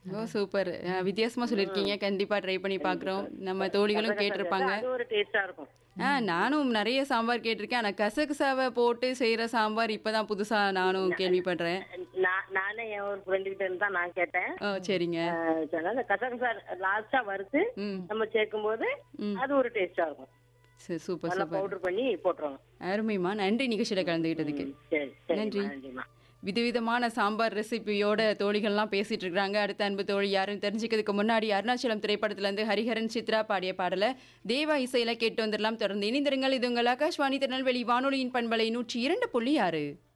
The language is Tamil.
ஓ சூப்பர் அஹ், வித்தியாசமா சொல்லியிருக்கீங்க கண்டிப்பா ட்ரை பண்ணி பார்க்குறோம் நம்ம தோழிகளும் கேட்டிருப்பாங்க அது ஒரு டேஸ்டா இருக்கும் ஆ நானும் நிறைய சாம்பார் கேட்டிருக்கேன் ஆனால் கசகசாவை போட்டு செய்கிற சாம்பார் இப்பதான் புதுசா நானும் கேள்விப்படுறேன் நான் நானே என் ஒரு ஃப்ரெண்டு கிட்ட இருந்து தான் நான் கேட்டேன் ஓ சரிங்க அஹ் சொன்னா கசகசா லாஸ்டா வறுத்து ம் நம்ம சேர்க்கும் போது அது ஒரு டேஸ்டா இருக்கும் சரி சூப்பர் நல்லா சூப்பர் பவுடர் பண்ணி போட்டுருவோம் அருமைம்மா நன்றி நிகழ்ச்சியில கலந்துக்கிட்டதுக்கு சரி சரி நன்றி. நன்றிம்மா விதவிதமான சாம்பார் ரெசிபியோட தோழிகள்லாம் பேசிட்டு இருக்காங்க அடுத்த அன்பு தோழி யாருன்னு தெரிஞ்சுக்கிறதுக்கு முன்னாடி அருணாச்சலம் திரைப்படத்துல இருந்து ஹரிஹரன் சித்ரா பாடிய பாடல தேவா இசையில கேட்டு வந்துடலாம் தொடர்ந்து இணைந்திருங்கள் இது உங்கள் ஆகாஷ்வாணி திருநெல்வேலி வானொலியின் பண்பலை நூற்றி இரண்டு புள்ளி ஆறு